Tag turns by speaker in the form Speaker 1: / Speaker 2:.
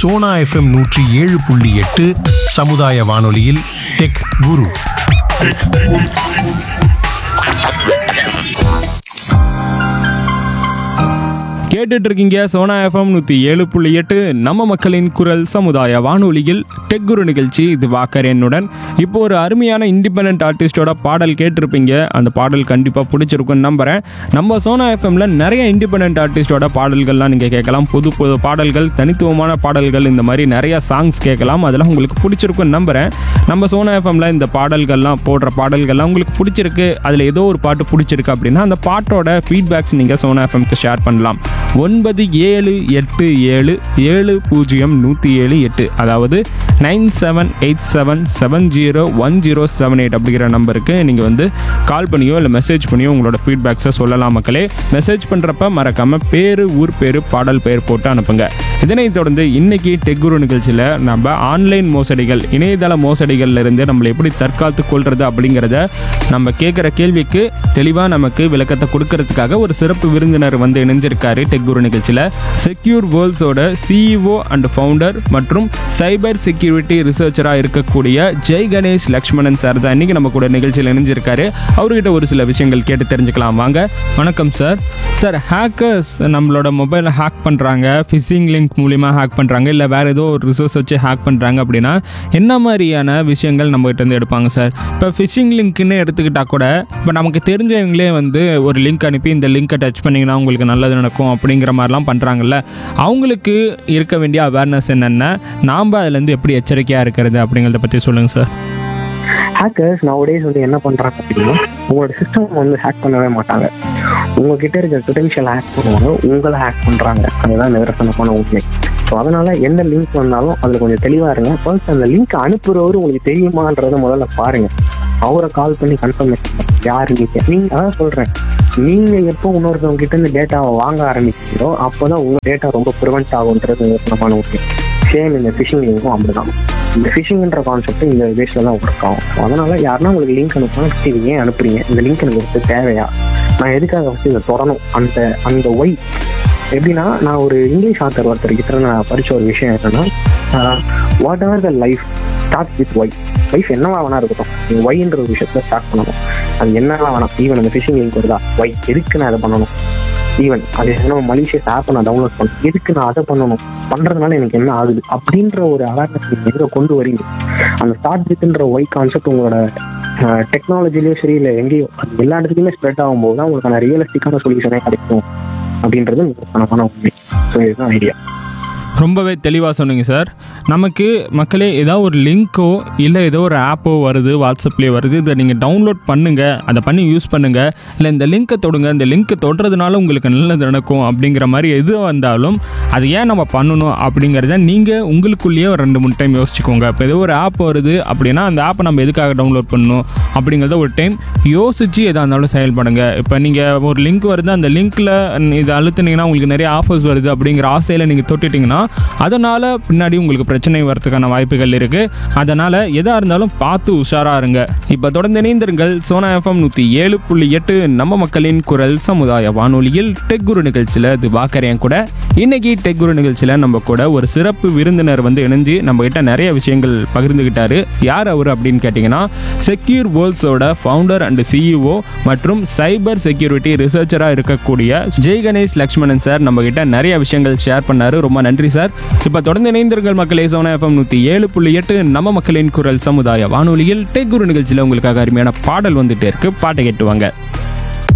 Speaker 1: Sona FM நூற்றி ஏழு புள்ளி எட்டு சமுதாய வானொலியில் டெக் குரு
Speaker 2: கேட்டுட்டு இருக்கீங்க சோனா எஃப்எம் நூற்றி ஏழு புள்ளி எட்டு நம்ம மக்களின் குரல் சமுதாய வானொலியில் டெக் குரு நிகழ்ச்சி இது வாக்கர் என்னுடன் இப்போ ஒரு அருமையான இண்டிபெண்ட் ஆர்டிஸ்டோட பாடல் கேட்டிருப்பீங்க அந்த பாடல் கண்டிப்பாக பிடிச்சிருக்குன்னு நம்புகிறேன் நம்ம சோனா எஃப்எம்ல நிறைய இண்டிபெண்ட் ஆர்டிஸ்டோட பாடல்கள்லாம் நீங்கள் கேட்கலாம் புது புது பாடல்கள் தனித்துவமான பாடல்கள் இந்த மாதிரி நிறைய சாங்ஸ் கேட்கலாம் அதெல்லாம் உங்களுக்கு பிடிச்சிருக்குன்னு நம்புகிறேன் நம்ம சோனா எஃப்எம்ல இந்த பாடல்கள்லாம் போடுற பாடல்கள்லாம் உங்களுக்கு பிடிச்சிருக்கு அதில் ஏதோ ஒரு பாட்டு பிடிச்சிருக்கு அப்படின்னா அந்த பாட்டோட ஃபீட்பேக்ஸ் நீங்கள் சோனா எஃப்எம்க்கு ஷேர் பண்ணலாம் ஒன்பது ஏழு எட்டு ஏழு ஏழு பூஜ்ஜியம் நூற்றி ஏழு எட்டு அதாவது nine seven eight seven seven zero one zero seven eight அப்படிங்கிற நம்பருக்கு நீங்கள் வந்து கால் பண்ணியோ இல்லை மெசேஜ் பண்ணியோ உங்களோட ஃபீட்பேக்ஸை சொல்லலாம் மக்களே மெசேஜ் பண்ணுறப்ப மறக்காமல் பேர் ஊர் பேர் பாடல் பெயர் போட்டு அனுப்புங்க இதனைத் தொடர்ந்து இன்னைக்கு டெக்குரு நிகழ்ச்சியில் நம்ம ஆன்லைன் மோசடிகள் இணையதள மோசடிகள்ல இருந்து நம்மளை எப்படி தற்காத்து கொள்றது அப்படிங்கிறத நம்ம கேட்குற கேள்விக்கு தெளிவாக நமக்கு விளக்கத்தை கொடுக்கறதுக்காக ஒரு சிறப்பு விருந்தினர் வந்து இணைஞ்சிருக்காரு டெக்குரு நிகழ்ச்சியில் செக்யூர் வேர்ல்ட்ஸோட சிஇஓ அண்ட் ஃபவுண்டர் மற்றும் சைபர் செக்யூரிட்டி ரிசர்ச்சராக இருக்கக்கூடிய ஜெய் கணேஷ் லக்ஷ்மணன் சார் தான் இன்னைக்கு நம்ம கூட நிகழ்ச்சியில் இணைஞ்சிருக்காரு அவர்கிட்ட ஒரு சில விஷயங்கள் கேட்டு தெரிஞ்சுக்கலாம் வாங்க வணக்கம் சார் சார் ஹேக்கர்ஸ் நம்மளோட மொபைலை ஹேக் பண்ணுறாங்க ஃபிஷிங் லிங்க் மூலிமா ஹேக் பண்ணுறாங்க இல்லை வேறு ஏதோ ஒரு ரிசோர்ஸ் வச்சு ஹேக் பண்ணுறாங்க அப்படின்னா என்ன மாதிரியான விஷயங்கள் நம்மகிட்ட இருந்து எடுப்பாங்க சார் இப்போ ஃபிஷிங் லிங்க்னு எடுத்துக்கிட்டால் கூட இப்போ நமக்கு தெரிஞ்சவங்களே வந்து ஒரு லிங்க் அனுப்பி இந்த லிங்கை டச் பண்ணிங்கன்னா உங்களுக்கு நல்லது நடக்கும் அப்படிங்கிற மாதிரிலாம் பண்ணுறாங்கல்ல அவங்களுக்கு இருக்க வேண்டிய அவேர்னஸ் என்னென்ன நாம் அதுலேருந்து எப்படி எச்சரிக்கையாக இருக்கிறது அப்படிங்கிறத பற்றி சொல்லுங்கள் சார்
Speaker 3: ஹேக்கர்ஸ் நவடேஸ் வந்து என்ன பண்றாங்க அப்படின்னா உங்களோட சிஸ்டம் வந்து ஹேக் பண்ணவே மாட்டாங்க உங்ககிட்ட இருக்க கிரெடென்ஷியல் ஹேக் பண்ணுவாங்க உங்களை ஹேக் பண்றாங்க அதுதான் நிதர்சனமான உண்மை ஸோ அதனால எந்த லிங்க் வந்தாலும் அதுல கொஞ்சம் தெளிவா இருங்க ஃபர்ஸ்ட் அந்த லிங்க் அனுப்புறவர் உங்களுக்கு தெரியுமான்றத முதல்ல பாருங்க அவரை கால் பண்ணி கன்ஃபர்மேஷன் யாரு நீங்க நீங்க அதான் சொல்றேன் நீங்க எப்போ இன்னொருத்தவங்க கிட்ட இருந்து டேட்டாவை வாங்க ஆரம்பிக்கிறீங்களோ அப்போதான் உங்க டேட்டா ரொம்ப ப்ரிவென்ட் ஆகுன்றது நிதர்சனமான உண்மை சேம் இந்த ஃபிஷிங் லிங்கும் அப்படிதான் இந்த ஃபிஷிங்ன்ற கான்செப்ட் இந்த பேஸ்ல தான் ஒர்க் ஆகும் So, அதனால யாருன்னா உங்களுக்கு லிங்க் அனுப்புனா இது ஏன் அனுப்புறீங்க இந்த லிங்க் எனக்கு எடுத்து தேவையா நான் எதுக்காக வந்து இதை தொடணும் அந்த அந்த ஒய் எப்படின்னா நான் ஒரு இங்கிலீஷ் ஆத்தர் ஒருத்தர் கிட்ட நான் படிச்ச ஒரு விஷயம் என்னன்னா whatever the life start with why life என்னவா வேணா இருக்கட்டும் நீங்க ஒய்ன்ற ஒரு விஷயத்துல ஸ்டார்ட் பண்ணணும் அது என்னவா வேணாம் ஈவன் அந்த ஃபிஷிங் லிங்க் வருதா ஒய் எதுக்கு நான் அதை பண்ணணும் ஈவன் அது என்ன மலிஷியஸ் ஆப்பை நான் டவுன்லோட் பண்ணணும் எதுக்கு நான் அதை பண்ணணும் பண்றதுனால எனக்கு என்ன ஆகுது அப்படின்ற ஒரு அவேர்னஸ் நீங்க எங்க கொண்டு வரீங்க அந்த ஸ்டார்ட் வித்ன்ற ஒய் கான்செப்ட் உங்களோட டெக்னாலஜிலயும் சரி இல்லை எங்கேயோ அது எல்லா இடத்துலையுமே ஸ்ப்ரெட் ஆகும்போது தான் உங்களுக்கான ரியலிஸ்டிக்கான சொல்யூஷனே கிடைக்கும் அப்படின்றது நிதர்சனமான உண்மை ஸோ இதுதான் ஐடியா
Speaker 2: ரொம்பவே தெளிவாக சொன்னீங்க சார் நமக்கு மக்களே ஏதோ ஒரு லிங்க்கோ இல்லை ஏதோ ஒரு ஆப்போ வருது வாட்ஸ்அப்லேயே வருது இதை நீங்கள் டவுன்லோட் பண்ணுங்கள் அதை பண்ணி யூஸ் பண்ணுங்கள் இல்லை இந்த லிங்க்கை தொடுங்க இந்த லிங்க்கை தொடுறதுனால உங்களுக்கு நல்லது நடக்கும் அப்படிங்கிற மாதிரி எது வந்தாலும் அது ஏன் நம்ம பண்ணணும் அப்படிங்கிறத நீங்கள் உங்களுக்குள்ளேயே ஒரு ரெண்டு மூணு டைம் யோசிச்சுக்கோங்க இப்போ ஏதோ ஒரு ஆப் வருது அப்படின்னா அந்த ஆப்பை நம்ம எதுக்காக டவுன்லோட் பண்ணணும் அப்படிங்கிறத ஒரு டைம் யோசித்து எதாக இருந்தாலும் செயல்படுங்க இப்போ நீங்கள் ஒரு லிங்க் வருது அந்த லிங்க்கில் இதை அழுத்துனீங்கன்னா உங்களுக்கு நிறைய ஆஃபர்ஸ் வருது அப்படிங்கிற ஆசையில் நீங்கள் தொட்டுட்டீங்கன்னா அதனால் பின்னாடி உங்களுக்கு பிரச்சனை வரதுக்கான வாய்ப்புகள் இருக்குது அதனால் எதாக இருந்தாலும் பார்த்து உஷாராக இருங்க இப்போ தொடர்ந்து இணைந்திருங்கள் சோனா எஃப்எம் நூற்றி ஏழு புள்ளி எட்டு நம்ம மக்களின் குரல் சமுதாய வானொலியில் டெக் குரு நிகழ்ச்சியில் இது வாக்கரையன் கூட இன்னைக்கு டெக் குரு நிகழ்ச்சியில் நம்ம கூட ஒரு சிறப்பு விருந்தினர் வந்து இணைஞ்சு நம்ம கிட்ட நிறைய விஷயங்கள் பகிர்ந்துகிட்டாரு யார் அவர் அப்படின்னு கேட்டிங்கன்னா செக்யூர் வேர்ல்ட்ஸோட ஃபவுண்டர் அண்ட் சிஇஓ மற்றும் சைபர் செக்யூரிட்டி ரிசர்ச்சராக இருக்கக்கூடிய ஜெய் கணேஷ் லக்ஷ்மணன் சார் நம்ம கிட்ட நிறைய விஷயங்கள் ஷேர் பண்ணாரு ரொம்ப நன்றி சார் இப்போ தொடர்ந்து இணைந்திருங்கள் மக்களே சோனா எஃப்எம் நூற்றி ஏழு புள்ளி எட்டு நம்ம மக்களின் குரல் சமுதாய வானொலியில் டெக் குரு நிகழ்ச்சியில் உங்களுக்காக அருமையான பாடல் வந்துட்டே இருக்கு பாட்டை கேட்டுவாங்க